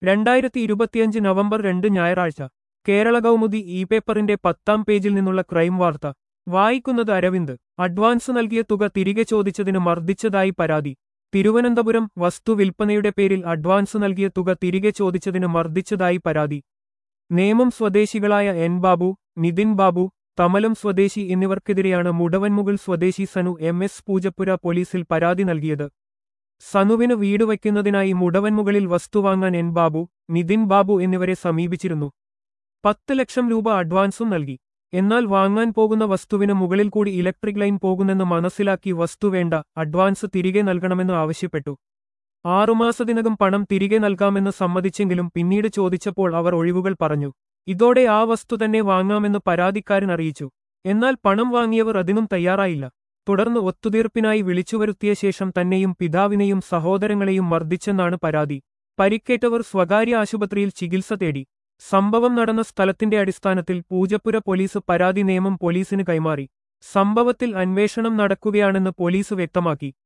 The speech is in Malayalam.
രണ്ടായിരത്തി ഇരുപത്തിയഞ്ച് നവംബർ രണ്ട് ഞായറാഴ്ച കേരള കൗമുദി ഇ പേപ്പറിന്റെ പത്താം പേജിൽ നിന്നുള്ള ക്രൈം വാർത്ത വായിക്കുന്നത് അരവിന്ദ് അഡ്വാൻസ് നൽകിയ തുക തിരികെ ചോദിച്ചതിന് മർദ്ദിച്ചതായി പരാതി തിരുവനന്തപുരം വസ്തു വിൽപ്പനയുടെ പേരിൽ അഡ്വാൻസ് നൽകിയ തുക തിരികെ ചോദിച്ചതിന് മർദ്ദിച്ചതായി പരാതി നേമം സ്വദേശികളായ എൻ ബാബു നിതിൻ ബാബു തമലം സ്വദേശി എന്നിവർക്കെതിരെയാണ് മുടവൻമുകൾ സ്വദേശി സനു എം എസ് പൂജപ്പുര പോലീസിൽ പരാതി നൽകിയത് സനുവിന് വീട് വയ്ക്കുന്നതിനായി മുടവൻമുകളിൽ വസ്തു വാങ്ങാൻ എൻ ബാബു നിതിൻ ബാബു എന്നിവരെ സമീപിച്ചിരുന്നു പത്ത് ലക്ഷം രൂപ അഡ്വാൻസും നൽകി എന്നാൽ വാങ്ങാൻ പോകുന്ന വസ്തുവിന് മുകളിൽ കൂടി ഇലക്ട്രിക് ലൈൻ പോകുന്നെന്ന് മനസ്സിലാക്കി വസ്തു വേണ്ട അഡ്വാൻസ് തിരികെ നൽകണമെന്ന് ആവശ്യപ്പെട്ടു ആറുമാസത്തിനകം പണം തിരികെ നൽകാമെന്ന് സമ്മതിച്ചെങ്കിലും പിന്നീട് ചോദിച്ചപ്പോൾ അവർ ഒഴിവുകൾ പറഞ്ഞു ഇതോടെ ആ വസ്തു തന്നെ വാങ്ങാമെന്ന് പരാതിക്കാരൻ അറിയിച്ചു എന്നാൽ പണം വാങ്ങിയവർ അതിനും തയ്യാറായില്ല തുടർന്ന് ഒത്തുതീർപ്പിനായി വിളിച്ചുവരുത്തിയ ശേഷം തന്നെയും പിതാവിനെയും സഹോദരങ്ങളെയും മർദ്ദിച്ചെന്നാണ് പരാതി പരിക്കേറ്റവർ സ്വകാര്യ ആശുപത്രിയിൽ ചികിത്സ തേടി സംഭവം നടന്ന സ്ഥലത്തിന്റെ അടിസ്ഥാനത്തിൽ പൂജപ്പുര പോലീസ് പരാതി നിയമം പോലീസിന് കൈമാറി സംഭവത്തിൽ അന്വേഷണം നടക്കുകയാണെന്ന് പോലീസ് വ്യക്തമാക്കി